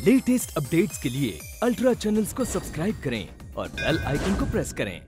Latest updates के लिए ultra channels को सब्सक्राइब करें और बेल आइकन को प्रेस करें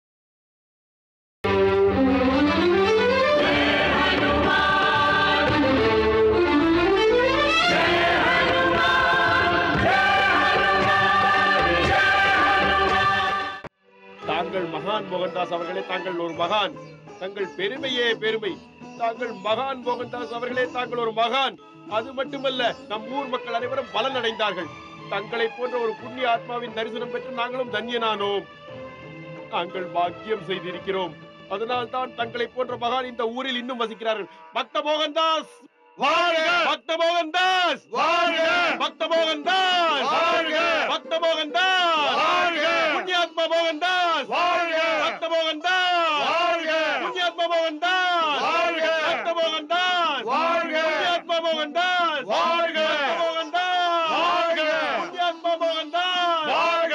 தாங்கள் மகான் மோகன்தாஸ் அவர்களே தாங்கள் ஒரு மகான் தங்கள் பெருமையே பெருமை தாங்கள் மகான் மோகன்தாஸ் அவர்களே தாங்கள் ஒரு மகான் அது மட்டுமல்ல நம் ஊர் மக்கள் அனைவரும் பலன் அடைந்தார்கள் தங்களை போன்ற ஒரு புண்ணிய ஆத்மாவின் தரிசனம் பெற்று நாங்களும் தன்யனானோம் நாங்கள் பாக்கியம் செய்திருக்கிறோம் அதனால் தான் தங்களை போன்ற மகான் இந்த ஊரில் இன்னும் வசிக்கிறார்கள் பக்த மோகன்தாஸ் வாழ்க பக்த மோகன்தாஸ் வாழ்க பக்த மோகன்தாஸ் வாழ்க பக்த மோகன்தாஸ் வாழ்க புண்ணியாத்மா மோகன்தாஸ் வாழ்க பக்த மோகன்தாஸ் வாழ்க புண்ணியாத்மா மோகன்தாஸ் வாழ்க பக்த மோகன்தாஸ் வாழ்க புண்ணியாத்மா மோகன்தாஸ் வாழ்க பக்த மோகன்தாஸ் வாழ்க புண்ணியாத்மா மோகன்தாஸ் வாழ்க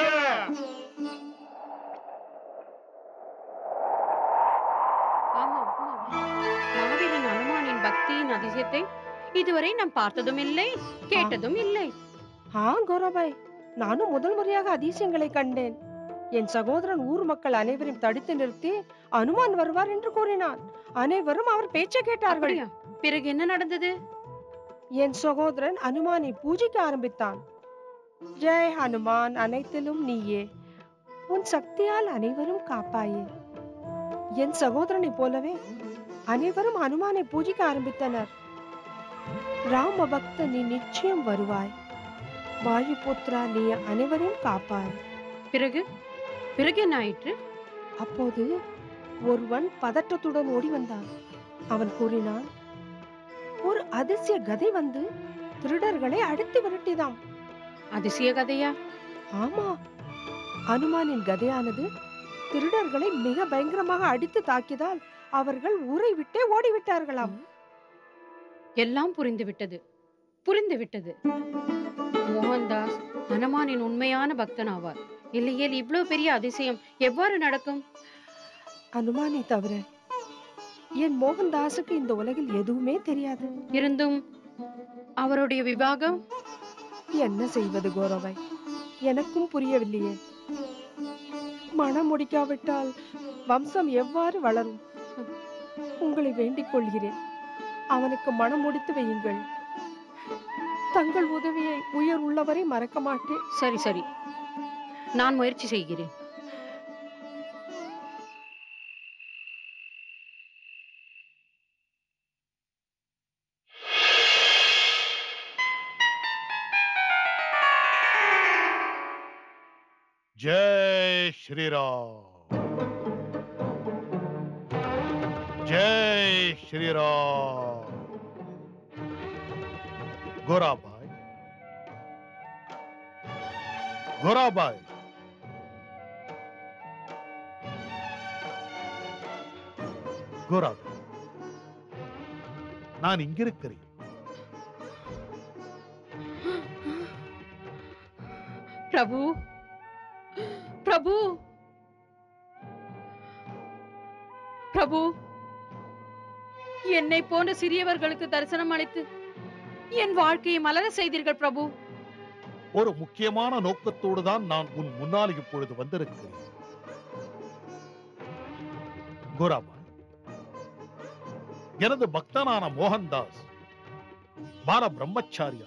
ஆமாம் ஆமாம். மகாவீரன் அனுமானின் பக்தியின் அதிசயத்தை இதுவரை நாம் பார்த்ததும் இல்லை கேட்டதும் இல்லை ஆ கோராபாய் நானும் முதல் முறையாக அதிசயங்களை கண்டேன் என் சகோதரன் ஊர் மக்கள் அனைவரையும் தடுத்து நிறுத்தி அனுமான் வருவார் என்று கூறினான் அனைவரும் அவர் பேச்சை கேட்டார்கள் அப்படியா பிறகு என்ன நடந்தது என் சகோதரன் அனுமானை பூஜிக்க ஆரம்பித்தான் ஜெய் ஹனுமான் அனைத்திலும் நீயே உன் சக்தியால் அனைவரும் காப்பாயே என் சகோதரனைப் போலவே அனைவரும் அனுமானை பூஜிக்க ஆரம்பித்தனர் ராம பக்த நீ நிச்சயம் வருவாய் வாயுபுத்ரா நீ அனைவரையும் காப்பாய் பிறகு பிறகு என்ன ஆயிற்று அப்போது ஒருவன் பதட்டத்துடன் ஓடி வந்தான் அவன் கூறினான் ஒரு அதிசய கதை வந்து திருடர்களை அடித்து விரட்டிதாம் அதிசய கதையா ஆமா அனுமானின் கதையானது திருடர்களை மிக பயங்கரமாக அடித்து தாக்கியதால் அவர்கள் ஊரை விட்டே ஓடிவிட்டார்களாம் எல்லாம் புரிந்து விட்டது புரிந்து விட்டது மோகன்தாஸ் ஹனுமானின் உண்மையான பக்தன் ஆவார் இல்லையேல் இவ்வளவு பெரிய அதிசயம் எவ்வாறு நடக்கும் அனுமானை தவிர என் மோகன்தாஸுக்கு இந்த உலகில் எதுவுமே தெரியாது இருந்தும் அவருடைய விவாகம் என்ன செய்வது கோரவை எனக்கும் புரியவில்லையே மனம் முடிக்காவிட்டால் வம்சம் எவ்வாறு வளரும் உங்களை வேண்டிக் கொள்கிறேன் அவனுக்கு மனம் முடித்து வையுங்கள் தங்கள் உதவியை உயர் உள்ளவரை மறக்க மாட்டேன் சரி சரி நான் முயற்சி செய்கிறேன் जय श्री राम जय श्री राम गोराबाई गोराबाई கோராபாய் நான் இங்கிருக்கிறேன் பிரபு பிரபு பிரபு என்னை போன்ற சிறியவர்களுக்கு தரிசனம் அளித்து என் வாழ்க்கையை மலர செய்தீர்கள் பிரபு ஒரு முக்கியமான நோக்கத்தோடு தான் நான் உன் முன்னால் இப்பொழுது வந்திருக்கிறேன் கோராபாய் எனது பக்தனான மோகன்தாஸ் பால பிரம்மச்சாரியா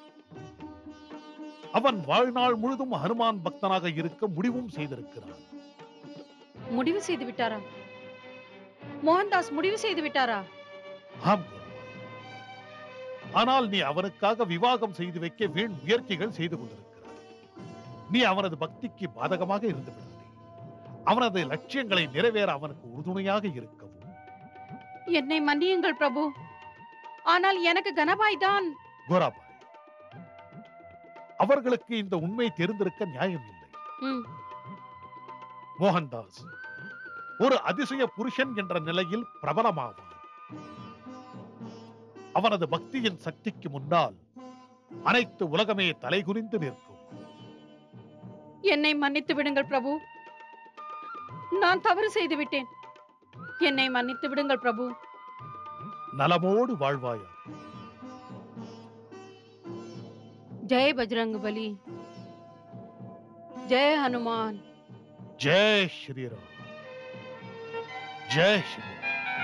அவன் வாழ்நாள் முழுதும் ஹனுமான் பக்தனாக இருக்க முடிவும் செய்திருக்கிறான் முடிவு செய்து விட்டாரா மோகன்தாஸ் முடிவு செய்து விட்டாரா ஆம் கோராபாய். ஆனால் நீ அவனுக்காக விவாகம் செய்து வைக்க வீண் முயற்சிகள் செய்து கொண்டிருக்கிறாய் நீ அவனது பக்திக்கு பாதகமாக இருந்து விடாதே அவனது லட்சியங்களை நிறைவேற அவனுக்கு உறுதுணையாக இருக்கவும் என்னை மன்னியுங்கள் பிரபு ஆனால் எனக்கு கனபாய் தான் கோராபாய் அவர்களுக்கு இந்த உண்மை தெரிந்திருக்க நியாயம் இல்லை ம், மோகன்தாஸ் ஒரு அதிசய புருஷன் என்ற நிலையில் பிரபலமாவான் அவனது பக்தியின் சக்திக்கு முன்னால் அனைத்து உலகமே தலைகுனிந்து நிற்கும் என்னை மன்னித்து விடுங்கள் பிரபு நான் தவறு செய்து விட்டேன் என்னை மன்னித்து விடுங்கள் பிரபு நலமோடு வாழ்வாயா ஜெய் பஜ்ரங் பலி ஜெய் ஹனுமான் जय श्री राम जय श्री राम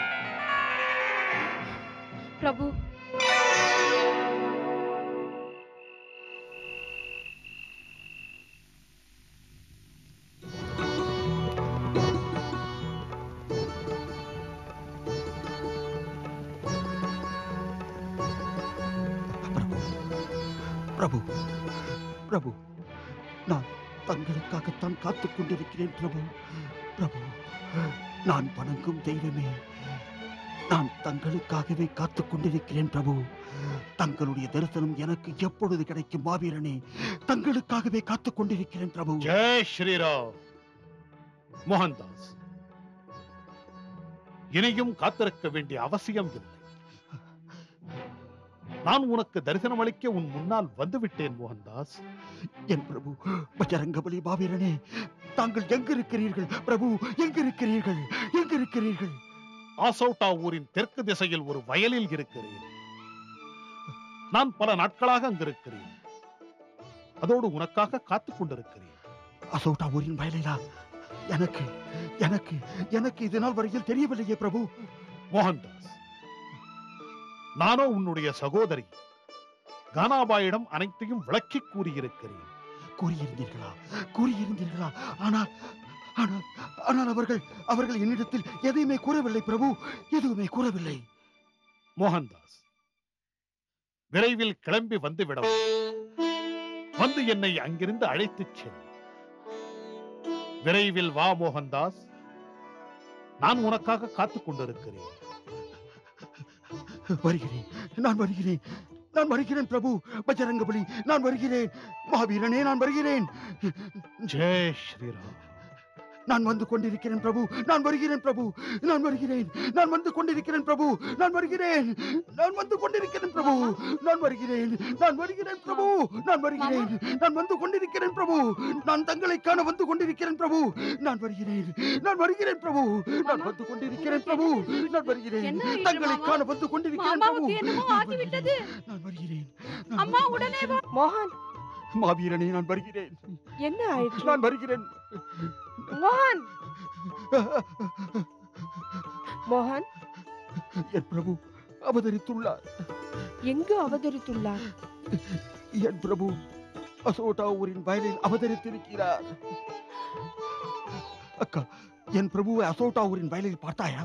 பிரபு பிரபு பிரபு நான் தங்களுக்காகத்தான் காத்துக் கொண்டிருக்கிறேன் பிரபு பிரபு நான் வணங்கும் தெய்வமே நான் தங்களுக்காகவே காத்துக் கொண்டிருக்கிறேன் பிரபு தங்களுடைய தரிசனம் எனக்கு எப்பொழுது கிடைக்கும் மாவீரனே தங்களுக்காகவே காத்துக் கொண்டிருக்கிறேன் பிரபு जय श्री राम மோகன்தாஸ் இனியும் காத்திருக்க வேண்டிய அவசியம் இல்லை நான் உனக்கு தரிசனம் அளிக்க உன் முன்னால் வந்துவிட்டேன் மோகன்தாஸ் என் பிரபு பஜரங்கபலி மாவீரனே தாங்கள் எங்கிருக்கிறீர்கள் பிரபு எங்கிருக்கிறீர்கள் எங்கிருக்கிறீர்கள் ஆசோட்டா ஊரின் தெற்கு திசையில் ஒரு வயலில் இருக்கிறேன் நான் பல நாட்களாக அங்கிருக்கிறேன் அதோடு உனக்காக காத்துக் கொண்டிருக்கிறேன் அசோட்டா ஊரின் வயலிலா எனக்கு எனக்கு எனக்கு இது நாள் வரையில் தெரியவில்லையே பிரபு மோகன்தாஸ் நானோ உன்னுடைய சகோதரி கானாபாயிடம் அனைத்தையும் விளக்கி கூறியிருக்கிறேன் கூறியிருந்தீர்களா கூறியிருந்தீர்களா ஆனால் ஆனால் ஆனால் அவர்கள் அவர்கள் என்னிடத்தில் எதையுமே கூறவில்லை பிரபு எதுவுமே கூறவில்லை மோகன்தாஸ் விரைவில் கிளம்பி வந்து விடவும் வந்து என்னை அங்கிருந்து அழைத்துச் செல் விரைவில் வா மோகன்தாஸ் நான் உனக்காக காத்துக் கொண்டிருக்கிறேன் வருகிறேன் நான் வருகிறேன் நான் வருகிறேன் பிரபு பஜரங்கபலி நான் வருகிறேன் மாவீரனே நான் வருகிறேன் ஜெய் ஸ்ரீராம் நான் வந்து கொண்டிருக்கிறேன் பிரபு நான் வருகிறேன் பிரபு நான் வருகிறேன் நான் வந்து கொண்டிருக்கிறேன் பிரபு நான் வருகிறேன் நான் வந்து கொண்டிருக்கிறேன் பிரபு நான் வருகிறேன் நான் வருகிறேன் பிரபு நான் வருகிறேன் நான் வந்து கொண்டிருக்கிறேன் பிரபு நான் தங்களை காண வந்து கொண்டிருக்கிறேன் பிரபு நான் வருகிறேன் நான் வருகிறேன் பிரபு நான் வந்து கொண்டிருக்கிறேன் பிரபு நான் வருகிறேன் என்ன ஆயிற்று, தங்களை மாமா? காண வந்து கொண்டிருக்கிறேன் பிரபு மாமாவுக்கு என்னமோ நான் ஆகிவிட்டது. வருகிறேன். நான் வருகிறேன் நான் அம்மா உடனே வா மோகன் மாவீரனே நான் வருகிறேன் என்ன ஆயிற்று நான் வருகிறேன் மோகன் மோகன் என் பிரபு அவதரித்துள்ளார் எங்கு அவதரித்துள்ளார் என் பிரபு அசோட்டா ஊரின் வயலில் அவதரித்திருக்கிறார் அக்கா என் பிரபுவை அசோட்டா ஊரின் வயலில் பார்த்தாயா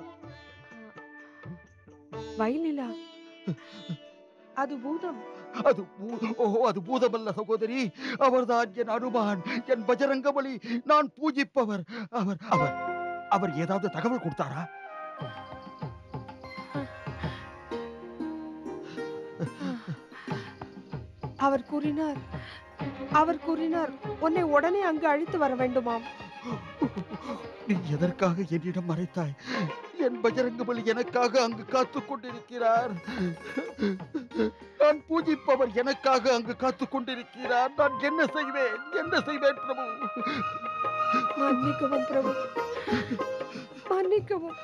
வயலிலா அது பூதம் அது பூ- ஓஹோ அது பூதமல்ல சகோதரி அவர்தான் என் அனுமான் என் பஜரங்கபலி நான் பூஜிப்பவர் அவர் அவர் அவர் ஏதாவது தகவல் கொடுத்தாரா அவர் கூறினார் அவர் கூறினார் உன்னை உடனே அங்கு அழைத்து வர வேண்டுமாம் நீ எதற்காக என்னிடம் மறைத்தாய் என் பஜரங்கபலி எனக்காக அங்கு காத்துக் கொண்டிருக்கிறார் நான் பூஜிப்பவர் எனக்காக அங்கு காத்துக் கொண்டிருக்கிறார் நான் என்ன செய்வேன் என்ன செய்வேன் பிரபு மன்னிக்கவும் பிரபு மன்னிக்கவும்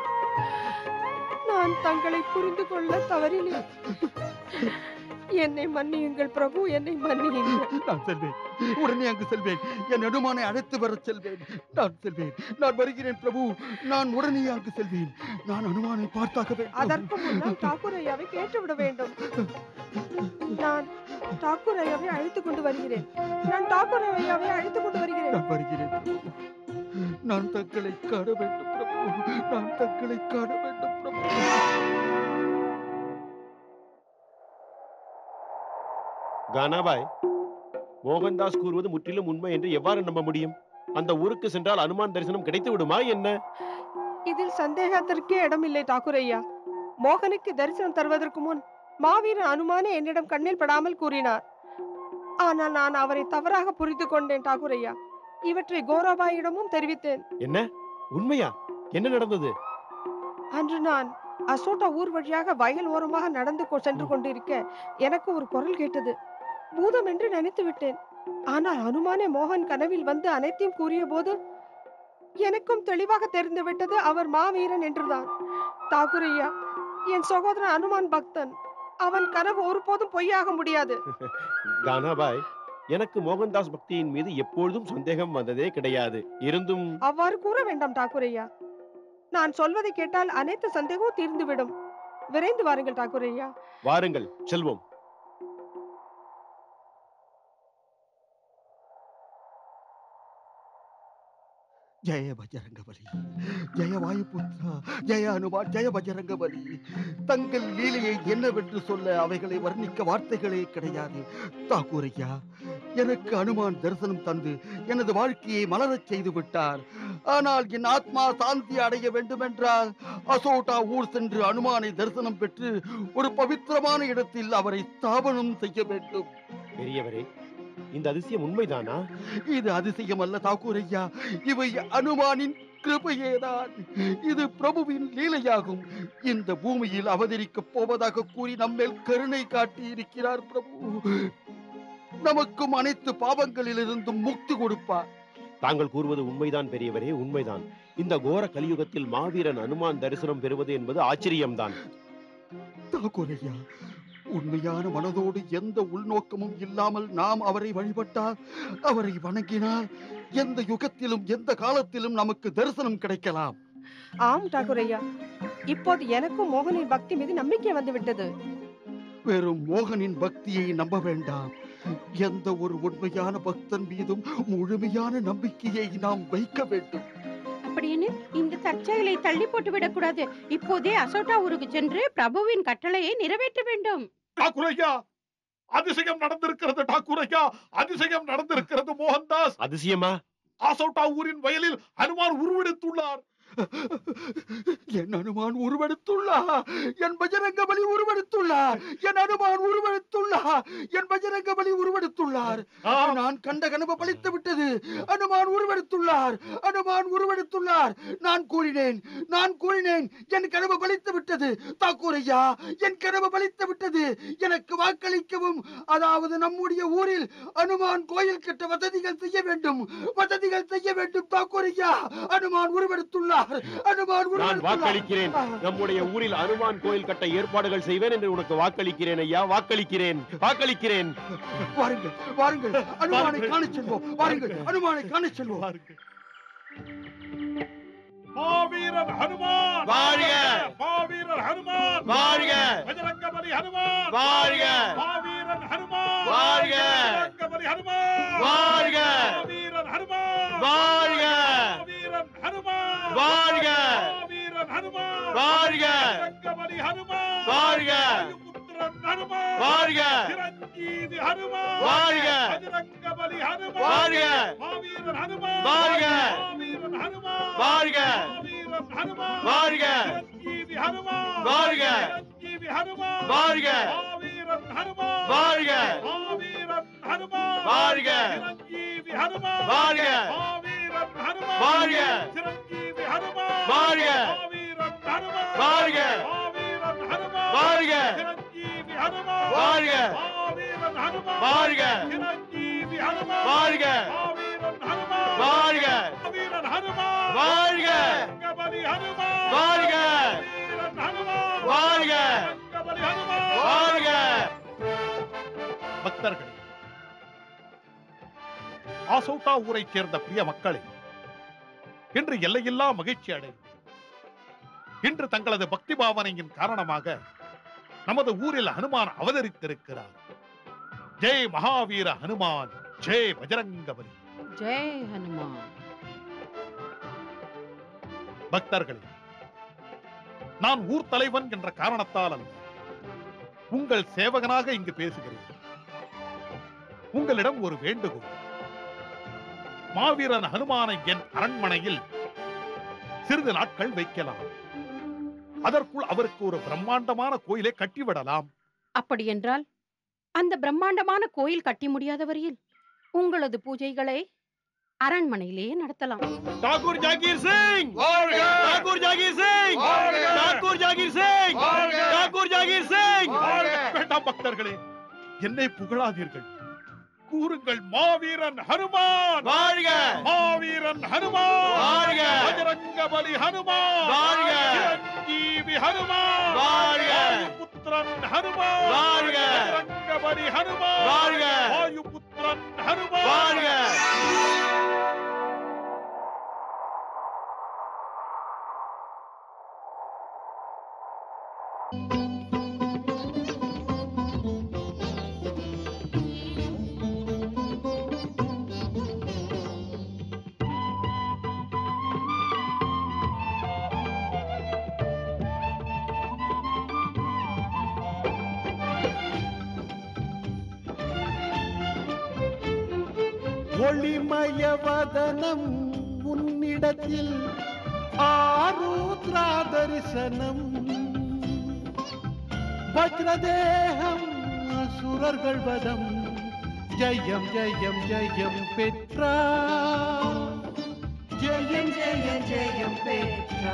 நான் தங்களை புரிந்து கொள்ள தவறினேன் என்னை மன்னியுங்கள் பிரபு என்னை மன்னியுங்கள் நான் செல்வேன் உடனே அங்கு செல்வேன் என் அனுமானை அழைத்து வரச் செல்வேன் நான் செல்வேன் நான் வருகிறேன் பிரபு நான் உடனே அங்கு செல்வேன் நான் அனுமானை பார்த்தாக வேண்டும் அதற்கு முன்னால் டாக்கூர் ஐயாவை கேட்டுவிட வேண்டும் நான் டாக்கூர் ஐயாவை அழைத்துக் கொண்டு வருகிறேன் நான் டாக்கூர் ஐயாவை அழைத்துக் கொண்டு வருகிறேன் நான் வருகிறேன் பிரபு. நான் தங்களை காண வேண்டும் பிரபு நான் தங்களை காண வேண்டும் பிரபு கானாபாய் மோகன்தாஸ் கூறுவது முற்றிலும் உண்மை என்று எவ்வாறு நம்ப முடியும் அந்த ஊருக்கு சென்றால் அனுமான் தரிசனம் கிடைத்து விடுமா என்ன இதில் சந்தேகத்திற்கே இடமில்லை டாக்கூர் ஐயா மோகனுக்கு தரிசனம் தருவதற்கு முன் மாவீரன் அனுமானே என்னிடம் கண்ணில் படாமல் கூறினார் ஆனால் நான் அவரை தவறாக புரிந்து கொண்டேன் டாக்கூர் ஐயா இவற்றை கோராபாயிடமும் தெரிவித்தேன் என்ன உண்மையா என்ன நடந்தது அன்று நான் அசோட்டா ஊர் வழியாக வயல் ஓரமாக நடந்து கொ- சென்று கொண்டிருக்க எனக்கு ஒரு குரல் கேட்டது பூதம் என்று நினைத்து விட்டேன் ஆனால் அனுமானே மோகன் கனவில் வந்து அனைத்தையும் கூறிய போது எனக்கும் தெளிவாக தெரிந்து விட்டது அவர் மாவீரன் என்றுதான் தாக்குரையா என் சகோதரன் அனுமான் பக்தன் அவன் கனவு ஒருபோதும் பொய்யாக முடியாது கானாபாய் எனக்கு மோகன்தாஸ் பக்தியின் மீது எப்பொழுதும் சந்தேகம் வந்ததே கிடையாது இருந்தும் அவ்வாறு கூற வேண்டாம் டாக்குரையா நான் சொல்வதை கேட்டால் அனைத்து சந்தேகமும் தீர்ந்துவிடும் விரைந்து வாருங்கள் டாக்குரையா வாருங்கள் செல்வோம் ஜெய பஜரங்கபலி ஜெய வாயுபுத்ரா ஜெய அனுமான் ஜெய பஜரங்கபலி தங்கள் லீலையை என்னவென்று சொல்ல அவைகளை வர்ணிக்க வார்த்தைகளே கிடையாது தாக்கூரையா எனக்கு அனுமான் தரிசனம் தந்து எனது வாழ்க்கையை மலரச் செய்து விட்டார் ஆனால் என் ஆத்மா சாந்தி அடைய வேண்டுமென்றால் அசோட்டா ஊர் சென்று அனுமானை தரிசனம் பெற்று ஒரு பவித்திரமான இடத்தில் அவரை ஸ்தாபனம் செய்ய வேண்டும் பெரியவரே இந்த அதிசயம் உண்மைதானா இது அதிசயம் அல்ல தாக்கூரையா இவை அனுமானின் கிருபையேதான் இது பிரபுவின் லீலையாகும் இந்த பூமியில் அவதரிக்கப் போவதாக கூறி நம்மேல் கருணை காட்டி இருக்கிறார் பிரபு நமக்கும் அனைத்து பாவங்களிலிருந்தும் முக்தி கொடுப்பார் தாங்கள் கூறுவது உண்மைதான் பெரியவரே உண்மைதான் இந்த கோர கலியுகத்தில் மாவீரன் அனுமான் தரிசனம் பெறுவது என்பது ஆச்சரியம்தான் தாக்கூரையா உண்மையான மனதோடு எந்த உள்நோக்கமும் இல்லாமல் நாம் அவரை வழிபட்டால் அவரை வணங்கினால் எந்த யுகத்திலும் எந்த காலத்திலும் நமக்கு தரிசனம் கிடைக்கலாம் ஆம் டாக்குரையா இப்போது எனக்கும் மோகனின் பக்தி மீது நம்பிக்கை வந்து விட்டது வெறும் மோகனின் பக்தியை நம்ப வேண்டாம் எந்த ஒரு உண்மையான பக்தன் மீதும் முழுமையான நம்பிக்கையை நாம் வைக்க வேண்டும் அப்படின்னு இந்த தற்செயலை தள்ளி போட்டு விடக்கூடாது இப்போதே அசோட்டா ஊருக்கு சென்று பிரபுவின் கட்டளையை நிறைவேற்ற வேண்டும் டாக்குரையா அதிசயம் நடந்திருக்கிறது டாக்குரையா அதிசயம் நடந்திருக்கிறது மோகன்தாஸ் அதிசயமா ஆசோட்டா ஊரின் வயலில் ஹனுமான் உருவெடுத்துள்ளார் என் அனுமான் உருவெடுத்துள்ளார் என் பஜரங்கபலி உருவெடுத்துள்ளார் என் அனுமான் உருவெடுத்துள்ளார் என் பஜரங்கபலி உருவெடுத்துள்ளார் ஆம், நான் கண்ட கனவு பலித்து விட்டது அனுமான் உருவெடுத்துள்ளார் அனுமான் உருவெடுத்துள்ளார் நான் கூறினேன் நான் கூறினேன் என் கனவு பலித்து விட்டது தாக்கூரையா என் கனவு பலித்து விட்டது எனக்கு வாக்களிக்கவும் அதாவது நம்முடைய ஊரில் அனுமான் கோயில் கட்ட வசதிகள் செய்ய வேண்டும் வசதிகள் செய்ய வேண்டும் தாக்கூரையா அனுமான் உருவெடுத்துள்ளார் அனுமான் நான் உருவெடுத்துள்ளார் வாக்களிக்கிறேன் நம்முடைய ஊரில் அனுமான் கோயில் கட்ட ஏற்பாடுகள் செய்வேன் என்று உனக்கு வாக்களிக்கிறேன் ஐயா வாக்களிக்கிறேன் வாக்களிக்கிறேன் வாருங்கள் வாருங்கள் அனுமானை காணச் செல்வோம் வாருங்கள் அனுமானை காணச் செல்வோம் மாவீரன் ஹனுமான் வாழ்க! மாவீரன் ஹனுமான் வாழ்க! பஜரங்கபலி ஹனுமான் வாழ்க! மாவீரன் ஹனுமான் வாழ்க! பஜரங்கபலி ஹனுமான் வாழ்க! மாவீரன் ஹனுமான் வாழ்க! மாவீரன் ஹனுமான் வாழ்க! மாவீரன் ஹனுமான் வாழ்க! பஜரங்கபலி ஹனுமான் வாழ்க! வாயுபுத்திரன் ஹனுமான் வாழ்க! சிரஞ்சீவி ஹனுமான் வாழ்க! பஜரங்கபலி ஹனுமான் வாழ்க! மாவீரன் ஹனுமான் வாழ்க! மாவீரன் ஹனுமான் வாழ்க! மாவீரன் ஹனுமான் வாழ்க! சிரஞ்சீவி ஹனுமான் வாழ்க! சிரஞ்சீவி ஹனுமான் வாழ்க! மாவீரன் ஹனுமான் வாழ்க! மாவீரன் ஹனுமான் வாழ்க! சிரஞ்சீவி ஹனுமான் வாழ்க! மாவீரன் ஹனுமான் வாழ்க! சிரஞ்சீவி ஹனுமான் வாழ்க! மாவீரன் ஹனுமான் வாழ்க! மாவீரன் ஹனுமான் வாழ்க! சிரஞ்சீவி ஹனுமான் வாழ்க! மாவீரன் ஹனுமான் வாழ்க! சிரஞ்சீவி ஹனுமான் வாழ்க! மாவீரன் ஹனுமான் வாழ்க! மாவீரன் ஹனுமான் வாழ்க! ரங்கபலி ஹனுமான் வாழ்க! வீரன் ஹனுமான் வாழ்க! ரங்கபலி ஹனுமான் வாழ்க! பக்தர்களே ஆசோட்டா ஊரைச் சேர்ந்த பிரிய மக்களே இன்று எல்லையில்லா மகிழ்ச்சி அடை இன்று தங்களது பக்தி பாவனையின் காரணமாக நமது ஊரில் ஹனுமான் அவதரித்திருக்கிறார் ஜெய் மகாவீர ஹனுமான் ஜெய் பஜரங்கபலி ஜெய் ஹனுமான் பக்தர்களே நான் ஊர் தலைவன் என்ற காரணத்தால் அல்ல உங்கள் சேவகனாக இங்கு பேசுகிறேன் உங்களிடம் ஒரு வேண்டுகோள் மாவீரன் ஹனுமானை என் அரண்மனையில் சிறிது நாட்கள் வைக்கலாம் அதற்குள் அவருக்கு ஒரு பிரம்மாண்டமான கோயிலை கட்டிவிடலாம் அப்படியென்றால் அந்த பிரம்மாண்டமான கோயில் கட்டி முடியாத வரையில் உங்களது பூஜைகளை அரண்மனையிலேயே நடத்தலாம் டாக்கூர் ஜாகீர் சிங் டாக்கூர் ஜாகீர் சிங் டாக்கூர் ஜாகீர் சிங் டாக்கூர் ஜாகீர் சிங் வேண்டாம் பக்தர்களே என்னை புகழாதீர்கள் கூறுங்கள் மாவீரன் ஹனுமான் வாழ்க மாவீரன் ஹனுமான் வாழ்க! பஜரங்க பலி ஹனுமான் வாழ்க! சிரஞ்சீவி ஹனுமான் வாழ்க! புத்திர வாயுபுத்திரன் ஹனுமான் வாழ்க! ரங்கபலி ஹனுமான் வாழ்க! வாயுபுத்திரன் ஹனுமான் வாழ்க! ஒளிமயவதனம் உன்னிடத்தில் ஆருத்ரா தரிசனம் வஜ்ரதேகம் அசுரர்கள் வதம் ஜெயம் ஜெயம் ஜெயம் பெற்றா ஜெயம் ஜெயம் ஜெயம் பெற்றா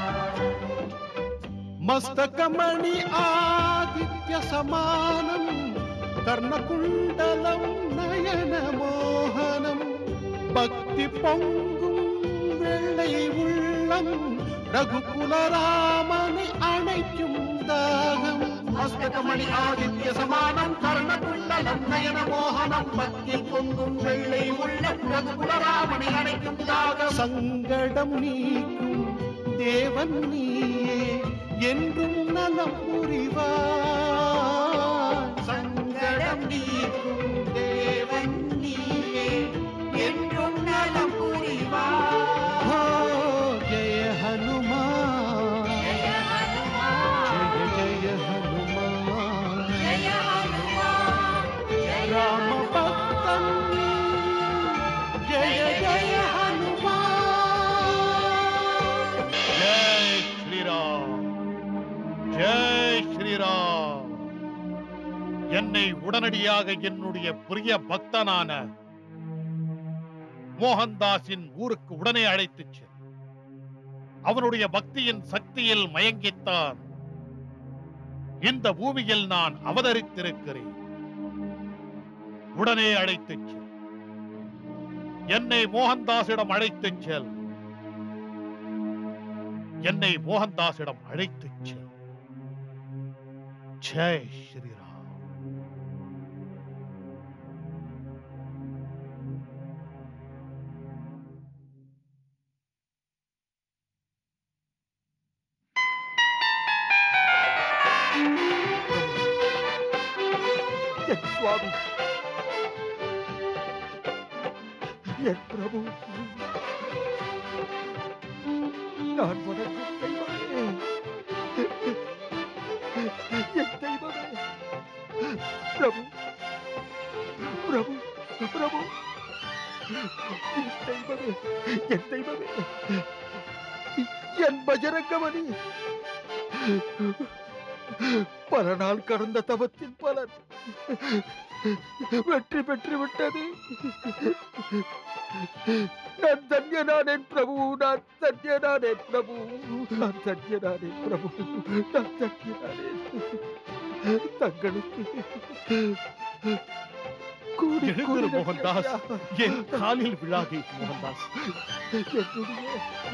மஸ்தகமணி ஆதித்ய சமானம் கர்ணகுண்டலம் நயன மோகனம் பக்தி பொங்கும் வெள்ளை உள்ளம் ரகுகுலராமனை அணைக்கும் தாகம் மஸ்தகமணி ஆதித்ய சமானம் கர்ணகுண்டலம் நயன மோகனம் பக்தி பொங்கும் வெள்ளை உள்ளம் ரகுகுலராமனை அணைக்கும் தாகம் சங்கடம் நீக்கும் தேவன் நீயே என்றும் நலம் புரிவார் சங்கடம் நீக்கும் தேவன் நீயே என்றும் நலம் புரிவார் ஓ ஜெய ஹனுமான் ஜெய ஜெய ஹனுமான் ராம பக்தன் ஜெய ஜெய ஹனுமான் ஜெய் ஸ்ரீராம் ஜெய் ஸ்ரீராம் என்னை உடனடியாக என்னுடைய பிரிய பக்தனான மோகன்தாஸின் ஊருக்கு உடனே அழைத்துச் செல் அவனுடைய பக்தியின் சக்தியில் மயங்கித்தான் இந்த பூமியில் நான் அவதரித்திருக்கிறேன் உடனே அழைத்துச் செல் என்னை மோகன்தாஸிடம் அழைத்துச் செல் என்னை மோகன்தாஸிடம் அழைத்துச் செல் ஜெய் ஸ்ரீராம் என் சுவாமி என் பிரபு நான் வணங்கும் தெய்வமே என் தெய்வமே பிரபு பிரபு பிரபு என் தெய்வமே என் தெய்வமே என் பஜரங்கமணி பல நாள் கடந்த தவத்தின் பலன் வெற்றி பெற்று விட்டது நான் தன்யனானேன் பிரபு நான் தன்யனானேன் பிரபு நான் தன்யனானேன் பிரபு நான் தன்யனானேன் தங்களுக்கு கூடி எழுந்திரு, கூடி மோகன்தாஸ். நன்றி என் காலில் விழாதே மோகன்தாஸ் என்னுடைய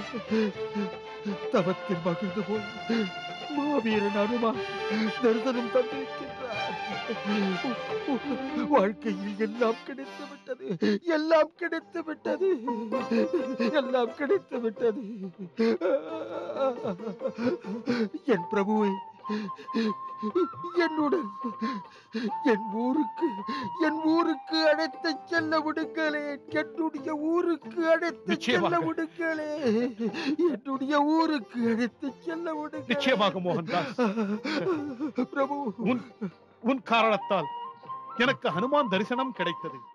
தவத்தில் மகிழ்ந்து போய் மாவீரன் அனுமா தரிசனம் தந்திருக்கின்றார் வாழ்க்கையில் எல்லாம் கிடைத்து விட்டது எல்லாம் கிடைத்து விட்டது எல்லாம் கிடைத்து விட்டது என் பிரபுவை என்னுடன் என் ஊருக்கு என் ஊருக்கு அழைத்துச் செல்ல விடுங்களே என்னுடைய ஊருக்கு அழைத்துச் செல்ல நிச்சயமாக. விடுங்களே என்னுடைய ஊருக்கு அழைத்துச் செல்ல விடுங்களே நிச்சயமாக மோகன்தாஸ் பிரபு உன் உன் காரணத்தால் எனக்கு ஹனுமான் தரிசனம் கிடைத்தது